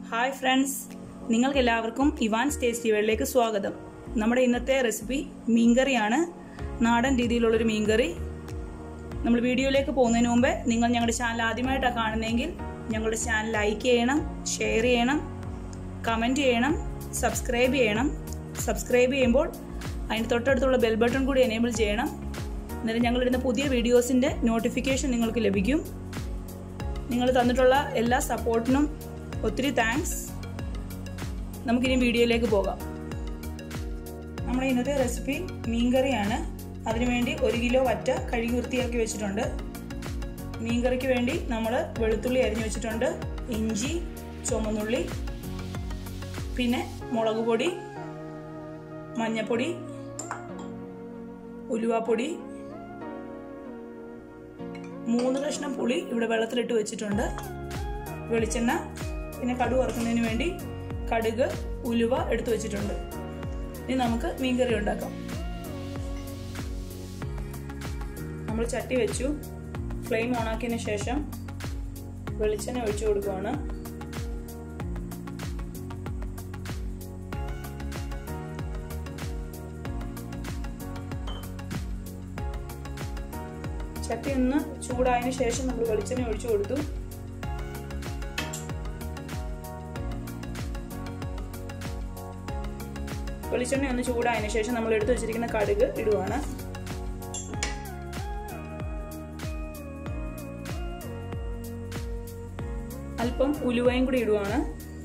hi friends നിങ്ങൾക്ക് എല്ലാവർക്കും Evans tasty വേളിലേക്ക് സ്വാഗതം നമ്മുടെ ഇന്നത്തെ റെസിപ്പി മീൻകറിയാണ് നാടൻ രീതിയിലുള്ളൊരു മീൻകറി നമ്മൾ വീഡിയോയിലേക്ക് പോകുന്നതിന് മുമ്പ് നിങ്ങൾ ഞങ്ങളുടെ ചാനൽ ആദ്യമായിട്ടാണ് കാണുന്നതെങ്കിൽ ഞങ്ങളുടെ ചാനൽ ലൈക്ക് ചെയ്യണം ഷെയർ ചെയ്യണം കമൻറ്റ് ചെയ്യണം സബ്സ്ക്രൈബ് ചെയ്യണം സബ്സ്ക്രൈബ് ചെയ്യുമ്പോൾ അതിന് തൊട്ടടുത്തുള്ള ബെൽ ബട്ടൺ കൂടി എനേബിൾ ചെയ്യണം അന്നേരം ഞങ്ങളിടുന്ന പുതിയ വീഡിയോസിൻ്റെ നോട്ടിഫിക്കേഷൻ നിങ്ങൾക്ക് ലഭിക്കും നിങ്ങൾ തന്നിട്ടുള്ള എല്ലാ സപ്പോർട്ടിനും ഒത്തിരി താങ്ക്സ് നമുക്കിനി വീഡിയോയിലേക്ക് പോകാം നമ്മുടെ ഇന്നത്തെ റെസിപ്പി മീൻകറിയാണ് അതിനുവേണ്ടി ഒരു കിലോ വറ്റ കഴുകി വൃത്തിയാക്കി വെച്ചിട്ടുണ്ട് മീൻകറിക്ക് വേണ്ടി നമ്മൾ വെളുത്തുള്ളി അരിഞ്ഞു വെച്ചിട്ടുണ്ട് ഇഞ്ചി ചുമന്നുള്ളി പിന്നെ മുളക് പൊടി മഞ്ഞപ്പൊടി ഉലുവാപ്പൊടി മൂന്ന് കഷ്ണം പുളി ഇവിടെ വെള്ളത്തിലിട്ട് വെച്ചിട്ടുണ്ട് വെളിച്ചെണ്ണ പിന്നെ കടുക് വറുക്കുന്നതിന് വേണ്ടി കടുക് ഉലുവ എടുത്തു വെച്ചിട്ടുണ്ട് ഇനി നമുക്ക് മീൻകറി ഉണ്ടാക്കാം നമ്മൾ ചട്ടി വെച്ചു ഫ്ലെയിം ഓണാക്കിയതിന് ശേഷം വെളിച്ചെണ്ണ ഒഴിച്ചു കൊടുക്കുകയാണ് ചട്ടി ഒന്ന് ചൂടായതിനു ശേഷം നമ്മൾ വെളിച്ചെണ്ണ ഒഴിച്ചു കൊടുത്തു വെളിച്ചെണ്ണ ഒന്ന് ചൂടായതിനു ശേഷം നമ്മൾ എടുത്തു വെച്ചിരിക്കുന്ന കടുക് ഇടുവാണ് അല്പം ഉലുവയും കൂടി ഇടുവാണ്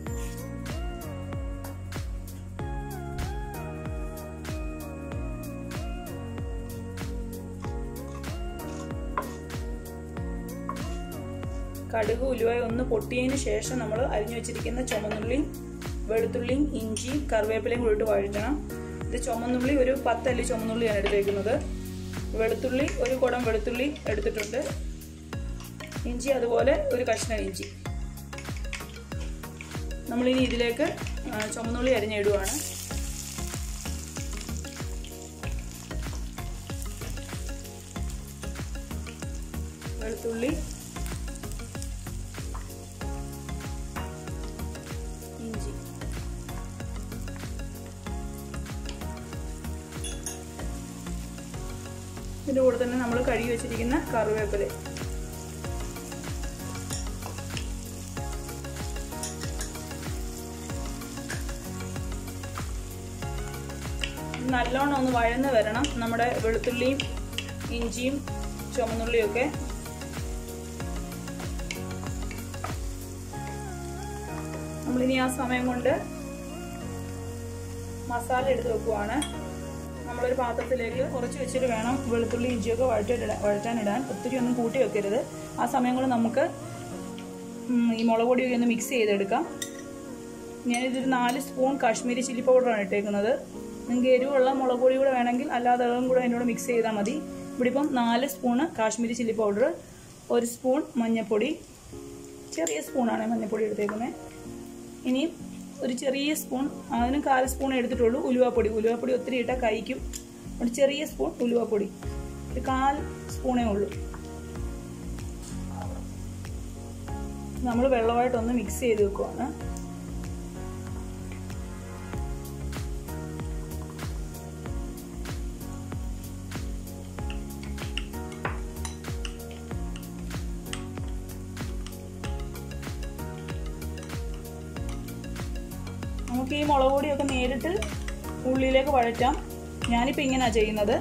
കടുക് ഉലുവയും ഒന്ന് പൊട്ടിയതിന് ശേഷം നമ്മൾ അരിഞ്ഞു വെച്ചിരിക്കുന്ന ചുമന്നുള്ളിയും വെളുത്തുള്ളിയും ഇഞ്ചിയും കറിവേപ്പിലയും കൂടി ഇട്ട് വഴറ്റണം ഇത് ചുമന്നുള്ളി ഒരു പത്തല്ലി ചുമന്നുള്ളിയാണ് എടുത്തേക്കുന്നത് വെളുത്തുള്ളി ഒരു കുടം വെളുത്തുള്ളി എടുത്തിട്ടുണ്ട് ഇഞ്ചി അതുപോലെ ഒരു കഷ്ണം ഇഞ്ചി നമ്മളിനി ഇതിലേക്ക് ചുമന്നുള്ളി അരിഞ്ഞിടുവാണ് വെളുത്തുള്ളി ഇഞ്ചി ഇതിൻ്റെ കൂടെ തന്നെ നമ്മൾ കഴുകി വെച്ചിരിക്കുന്ന കറിവേപ്പില നല്ലോണം ഒന്ന് വഴന്ന് വരണം നമ്മുടെ വെളുത്തുള്ളിയും ഇഞ്ചിയും ചുമന്നുള്ളിയും ഒക്കെ നമ്മളിനി ആ സമയം കൊണ്ട് മസാല എടുത്ത് വെക്കുവാണ് നമ്മളൊരു പാത്രത്തിലേക്ക് കുറച്ച് വെച്ചിട്ട് വേണം വെളുത്തുള്ളി ഇഞ്ചിയൊക്കെ വഴറ്റിട്ട് വഴറ്റാനിടാൻ ഒത്തിരി ഒന്നും കൂട്ടി വെക്കരുത് ആ സമയം കൊണ്ട് നമുക്ക് ഈ മുളക് പൊടിയൊക്കെ ഒന്ന് മിക്സ് ചെയ്തെടുക്കാം ഞാനിതൊരു നാല് സ്പൂൺ കാശ്മീരി ചില്ലി പൗഡറാണ് ഇട്ടേക്കുന്നത് നിങ്ങൾക്ക് എരിവുള്ള മുളക് പൊടി കൂടെ വേണമെങ്കിൽ അല്ലാതെ അതും കൂടെ അതിനോട് മിക്സ് ചെയ്താൽ മതി ഇവിടെ ഇപ്പം നാല് സ്പൂണ് കാശ്മീരി ചില്ലി പൗഡർ ഒരു സ്പൂൺ മഞ്ഞൾപ്പൊടി ചെറിയ സ്പൂണാണ് മഞ്ഞൾപ്പൊടി എടുത്തേക്കുന്നത് ഇനി ഒരു ചെറിയ സ്പൂൺ അതിന് കാൽ സ്പൂൺ എടുത്തിട്ടുള്ളൂ ഉലുവാപ്പൊടി ഉലുവാപ്പൊടി ഒത്തിരി ഇട്ടാൽ കഴിക്കും ഒരു ചെറിയ സ്പൂൺ ഉലുവാപ്പൊടി ഒരു കാൽ സ്പൂണേ ഉള്ളൂ നമ്മൾ വെള്ളമായിട്ടൊന്ന് മിക്സ് ചെയ്ത് വെക്കുവാണ് നമുക്ക് ഈ മുളക് പൊടിയൊക്കെ നേരിട്ട് ഉള്ളിലേക്ക് വഴറ്റാം ഞാനിപ്പോൾ ഇങ്ങനെയാണ് ചെയ്യുന്നത്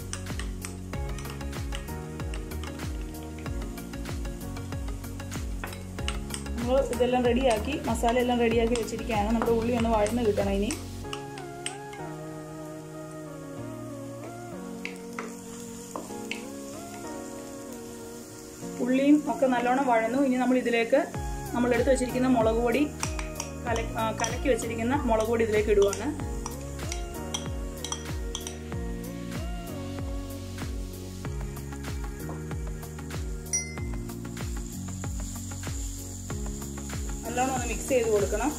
നമ്മൾ ഇതെല്ലാം റെഡിയാക്കി മസാല എല്ലാം റെഡിയാക്കി വെച്ചിരിക്കുകയാണ് നമ്മുടെ ഉള്ളി ഒന്ന് വഴന്ന് കിട്ടണം ഇനി ഉള്ളിയും ഒക്കെ നല്ലോണം വഴന്നു ഇനി നമ്മൾ ഇതിലേക്ക് നമ്മൾ എടുത്ത് വെച്ചിരിക്കുന്ന മുളക് പൊടി കല കലക്കി വെച്ചിരിക്കുന്ന മുളക് പൊടി ഇതിലേക്ക് ഇടുവാണ് നല്ലോണം ഒന്ന് മിക്സ് ചെയ്ത് കൊടുക്കണം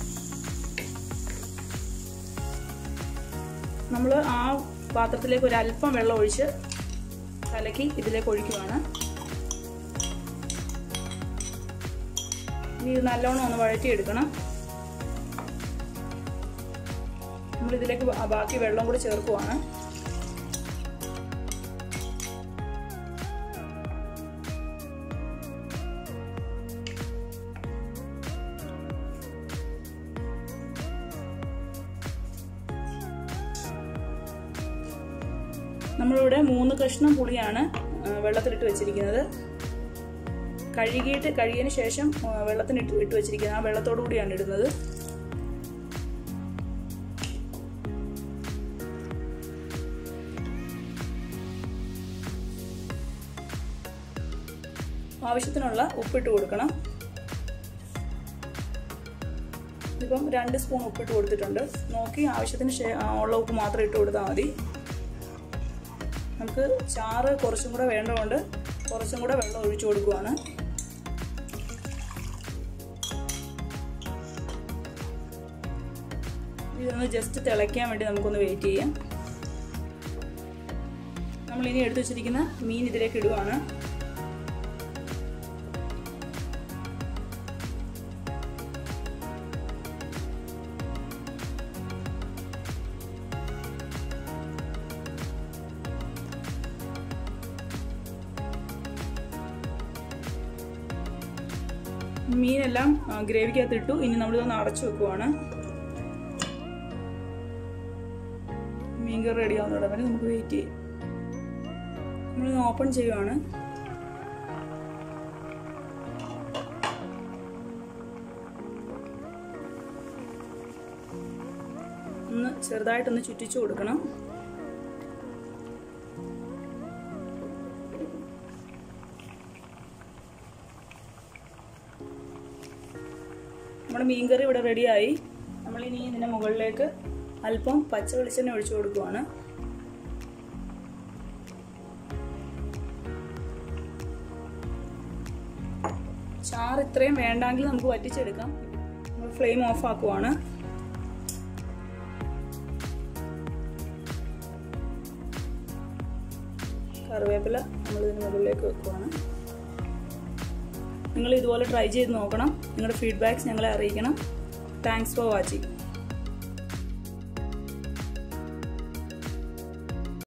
നമ്മൾ ആ പാത്രത്തിലേക്ക് ഒരു അല്പം വെള്ളം ഒഴിച്ച് കലക്കി ഇതിലേക്ക് ഒഴിക്കുവാണ് ഇനി ഇത് നല്ലോണം ഒന്ന് വഴറ്റിയെടുക്കണം നമ്മൾ ഇതിലേക്ക് ബാക്കി വെള്ളം കൂടി ചേർക്കുവാണ് നമ്മളിവിടെ മൂന്ന് കഷ്ണം പുളിയാണ് വെള്ളത്തിലിട്ട് വെച്ചിരിക്കുന്നത് കഴുകിയിട്ട് കഴുകിയതിന് ശേഷം വെള്ളത്തിനിട്ട് ഇട്ട് വെച്ചിരിക്കുന്നത് ആ വെള്ളത്തോടു കൂടിയാണ് ഇടുന്നത് ആവശ്യത്തിനുള്ള ഉപ്പിട്ട് കൊടുക്കണം ഇപ്പം രണ്ട് സ്പൂൺ ഉപ്പിട്ട് കൊടുത്തിട്ടുണ്ട് നോക്കി ആവശ്യത്തിന് ഉള്ള ഉപ്പ് മാത്രം ഇട്ട് കൊടുത്താൽ മതി നമുക്ക് ചാറ് കുറച്ചും കൂടെ വേണ്ടതുകൊണ്ട് കുറച്ചും കൂടെ വെള്ളം ഒഴിച്ചു കൊടുക്കുവാണ് ഇതൊന്ന് ജസ്റ്റ് തിളയ്ക്കാൻ വേണ്ടി നമുക്കൊന്ന് വെയിറ്റ് ചെയ്യാം നമ്മൾ ഇനി എടുത്തു വെച്ചിരിക്കുന്ന മീൻ ഇതിലേക്ക് ഇടുവാണ് മീനെല്ലാം ഗ്രേവിക്കകത്ത് ഇട്ടു ഇനി നമ്മളിതൊന്ന് അടച്ചു വെക്കുവാണ് മീൻ കറി റെഡി ആവുന്നതോടെ വരെ നമുക്ക് വെയിറ്റ് ചെയ്യാം നമ്മളിന്ന് ഓപ്പൺ ചെയ്യുവാണ് ഒന്ന് ചെറുതായിട്ടൊന്ന് ചുറ്റിച്ചു കൊടുക്കണം നമ്മുടെ മീൻകറി ഇവിടെ റെഡിയായി നമ്മളിനി ഇതിൻ്റെ മുകളിലേക്ക് അല്പം പച്ച വെളിച്ചെണ്ണ ഒഴിച്ചു കൊടുക്കുവാണ് ചാറ് ഇത്രയും വേണ്ടെങ്കിൽ നമുക്ക് വറ്റിച്ചെടുക്കാം നമ്മൾ ഫ്ലെയിം ഓഫ് ആക്കുവാണ് കറിവേപ്പില നമ്മൾ ഇതിന് മുകളിലേക്ക് വെക്കുവാണ് നിങ്ങൾ ഇതുപോലെ ട്രൈ ചെയ്ത് നോക്കണം നിങ്ങളുടെ ഫീഡ്ബാക്ക്സ് ഞങ്ങളെ അറിയിക്കണം താങ്ക്സ് ഫോർ വാച്ചിങ്